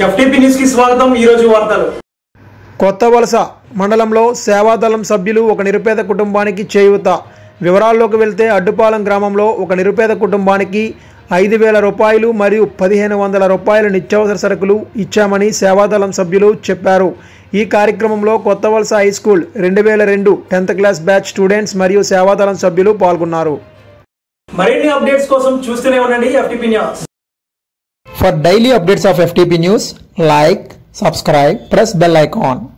FTP news కి స్వాగతం ఈ రోజు వార్తలు కొత్త వలస మండలంలో సేవాదళం సభ్యులు ఒక నిరుపేద కుటుంబానికి చేయూత వివరాల్లోకి వెళ్తే అడ్డుపాలెం గ్రామంలో ఒక నిరుపేద కుటుంబానికి ఐదు వేల రూపాయలు మరియు పదిహేను వందల రూపాయల నిత్యావసర సరుకులు ఇచ్చామని సేవాదళం సభ్యులు చెప్పారు ఈ కార్యక్రమంలో కొత్త వలస హై స్కూల్ రెండు వేల రెండు టెన్త్ క్లాస్ బ్యాచ్ స్టూడెంట్స్ మరియు సేవాదళం సభ్యులు పాల్గొన్నారు మరిన్ని అప్డేట్స్ కోసం చూస్తూనే ఉండండి FTP news For daily updates of FTP news, like, subscribe, press bell icon.